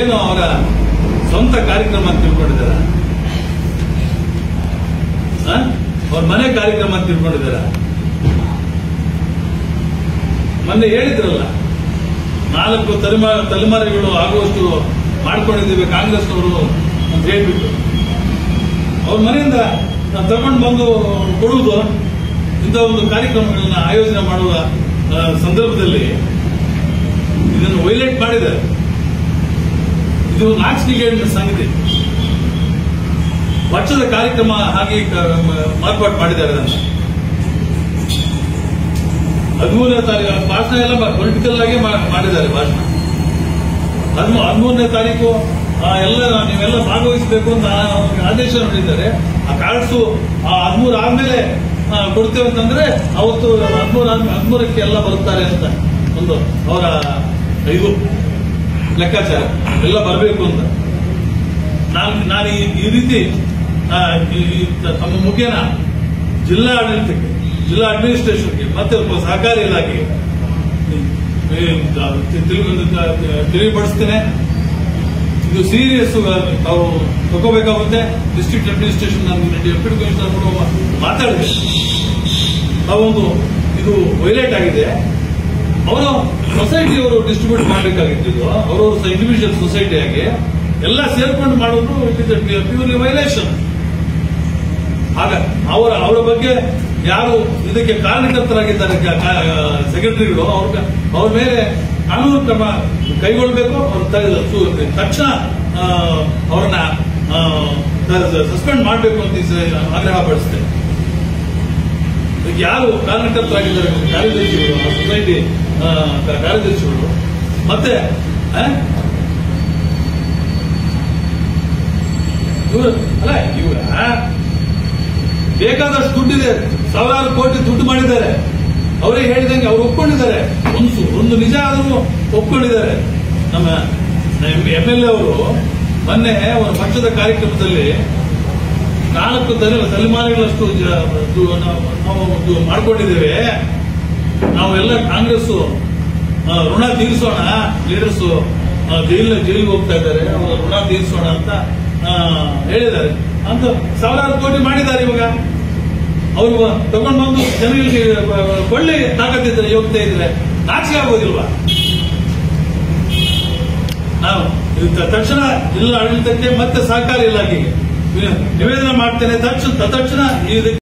ಇದೇನು ಅವರ ಸ್ವಂತ ಕಾರ್ಯಕ್ರಮ ಅಂತ ತಿಳ್ಕೊಂಡಿದ್ದಾರ ಅವ್ರ ಮನೆ ಕಾರ್ಯಕ್ರಮ ಅಂತ ತಿಳ್ಕೊಂಡಿದ್ದಾರ ಮೊನ್ನೆ ಹೇಳಿದ್ರಲ್ಲ ನಾಲ್ಕು ತಲೆಮಾ ತಲೆಮಾರಿಗಳು ಆಗುವಷ್ಟು ಮಾಡ್ಕೊಂಡಿದ್ದೀವಿ ಕಾಂಗ್ರೆಸ್ನವರು ಅಂತ ಹೇಳ್ಬಿಟ್ಟು ಅವ್ರ ಮನೆಯಿಂದ ನಾವು ತಗೊಂಡು ಬಂದು ಕೊಡುವುದು ಇಂಥ ಒಂದು ಕಾರ್ಯಕ್ರಮಗಳನ್ನ ಆಯೋಜನೆ ಮಾಡುವ ಆ, ಸಂದರ್ಭದಲ್ಲಿ ಇದನ್ನು ವೈಲೇಟ್ ಮಾಡಿದ್ದಾರೆ ಇದು ನಾಚಿಕೆಗೇಡಿನ ಸಂಗತಿ ಪಕ್ಷದ ಕಾರ್ಯಕ್ರಮ ಹಾಗೆ ಕ- ಮ- ಮಾರ್ಪಾಡು ಮಾಡಿದ್ದಾರೆ ಅದನ್ನ ಹದಿಮೂರನೇ ತಾರೀಕು ಭಾಷಣ ಎಲ್ಲ ಪೊಲಿಟಿಕಲ್ ಆಗಿ ಮಾ- ಮಾಡಿದ್ದಾರೆ ಭಾಷಣ ಹದಿಮೂ ಹದಿಮೂರನೇ ತಾರೀಕು ಆ, ಎಲ್ಲ ನೀವೆಲ್ಲ ಭಾಗವಹಿಸಬೇಕು ಅಂತ ಅವ್ರಿಗೆ ಆದೇಶ ನೀಡಿದ್ದಾರೆ ಆ ಕಾರ್ಡ್ಸು ಆ ಹದಿಮೂರು ಆದ್ಮೇಲೆ ಆ, ಕೊಡ್ತೇವೆ ಅಂತಂದ್ರೆ ಅವತ್ತು ಹದಿಮೂರು ಹದಿಮೂರಕ್ಕೆ ಎಲ್ಲ ಬರುತ್ತಾರೆ ಅಂತ ಒಂದು ಅವರ ಇದು ಲೆಕ್ಕಾಚಾರ ಎಲ್ಲ ಬರಬೇಕು ಅಂತ ನಾನು ನಾನು ಈ- ಈ ರೀತಿ ಆ, ಈ- ಈ ತಮ್ಮ ಮುಖೇನ ಜಿಲ್ಲಾ ಆಡಳಿತಕ್ಕೆ ಜಿಲ್ಲಾ ಅಡ್ಮಿನಿಸ್ಟ್ರೇಷನ್ಗೆ ಮತ್ತೆ ಒಬ್ಬ ಸಹಕಾರಿ ಇಲಾಖೆಗೆ ಈ, ಆ, ತಿಳಿ- ತಿಳಿಪಡಿಸ್ತೇನೆ ಇದು ಸೀರಿಯಸ್ ತಾವು ತಗೋಬೇಕಾಗುತ್ತೆ ಡಿಸ್ಟ್ರಿಕ್ಟ್ ಅಡ್ಮಿನಿಸ್ಟ್ರೇಷನ್ ನಾನು ಡೆಪ್ಯೂಟಿ ಕಮಿಷನರ್ ಕೂಡ ಮಾತಾಡಿದೆ ತಾವೊಂದು ಇದು ವೈಲೇಟ್ ಆಗಿದೆ ಅವರು ಸೊಸೈಟಿಯವರು ಡಿಸ್ಟ್ರಿಬ್ಯೂಟ್ ಮಾಡಬೇಕಾಗಿತ್ತು ಇದು ಅವರವರು ಇಂಡಿವಿಜುವಲ್ ಸೊಸೈಟಿಯಾಗಿ ಎಲ್ಲ ಸೇರ್ಕೊಂಡು ಮಾಡೋದು ಇಟ್ ಇಸ್ ಪ್ಯೂರ್ಲಿ ವೈಲೇಷನ್ ಆಗ ಅವರ ಅವರ ಬಗ್ಗೆ ಯಾರು ಇದಕ್ಕೆ ಕಾರಣಕರ್ತರಾಗಿದ್ದಾರೆ ಸೆಕ್ರೆಟರಿಗಳು ಅವ್ರ ಅವ್ರ ಮೇಲೆ ಕಾನೂನು ಕ್ರಮ ಕೈಗೊಳ್ಳಬೇಕು ಅವ್ರ ತ- ಸು- ತಕ್ಷಣ ಆ, ಅವ್ರನ್ನ ಸಸ್ಪೆಂಡ್ ಮಾಡಬೇಕು ಅಂತ ಈ ಸ- ಆಗ್ರಹ ಪಡಿಸ್ತೇನೆ ಇದಕ್ಕೆ ಯಾರು ಕಾರಣಕರ್ತರಾಗಿದ್ದಾರೆ ಕಾರ್ಯದರ್ಶಿಗಳು ಆ ಸೊಸೈಟಿ ಆ, ಕ- ಕಾರ್ಯದರ್ಶಿಗಳು ಮತ್ತೆ ಆ, ಇವ್ರು ಅಲ್ಲ ಇವ್ರ ಬೇಕಾದಷ್ಟು ದುಡ್ಡಿದೆ ಸಾವಿರಾರು ಕೋಟಿ ದುಡ್ಡು ಮಾಡಿದ್ದಾರೆ ಅವರೇ ಹೇಳಿದಂಗೆ ಅವ್ರು ಒಪ್ಕೊಂಡಿದ್ದಾರೆ ಒಂದು ಸು- ಒಂದು ನಿಜ ಆದ್ರೂ ಒಪ್ಕೊಂಡಿದ್ದಾರೆ ನಮ್ಮ ಎಂ ಎಲ್ ಎ ಅವರು ಮೊನ್ನೆ ಅವರ ಪಕ್ಷದ ಕಾರ್ಯಕ್ರಮದಲ್ಲಿ ನಾಲ್ಕು ತಲೆ ತಲೆಮಾರುಗಳಷ್ಟು ಜ- ದು- ನಾವು ನಾವು ಇದು ಮಾಡ್ಕೊಂಡಿದ್ದೇವೆ ನಾವೆಲ್ಲ ಕಾಂಗ್ರೆಸ್ ಋಣ ತೀರಿಸೋಣ ಲೀಡರ್ಸ್ ಜೈಲ್ ಜೈಲಿಗೆ ಹೋಗ್ತಾ ಇದ್ದಾರೆ ಅವರ ಋಣ ತೀರಿಸೋಣ ಅಂತ ಆ, ಹೇಳಿದ್ದಾರೆ ಅಂತ ಸಾವಿರಾರು ಕೋಟಿ ಮಾಡಿದ್ದಾರೆ ಇವಾಗ ಅವರು ತಗೊಂಡು ಬಂದು ಜನಗಳಿಗೆ ಕೊಳ್ಳಿ ತಾಕತ್ತಿದ್ರೆ ಯೋಗ್ಯತೆ ಇದ್ರೆ ನಾಚಿಕೆ ಆಗೋದಿಲ್ವಾ ನಾವು ಇದು ತ- ತಕ್ಷಣ ಜಿಲ್ಲಾ ಆಡಳಿತಕ್ಕೆ ಮತ್ತೆ ಸಹಕಾರಿ ಇಲಾಖೆಗೆ ನಿವೇದನೆ ಮಾಡ್ತೇನೆ ತಕ್ಷಣ ತಕ್ಷಣ ಇದಕ್ಕೆ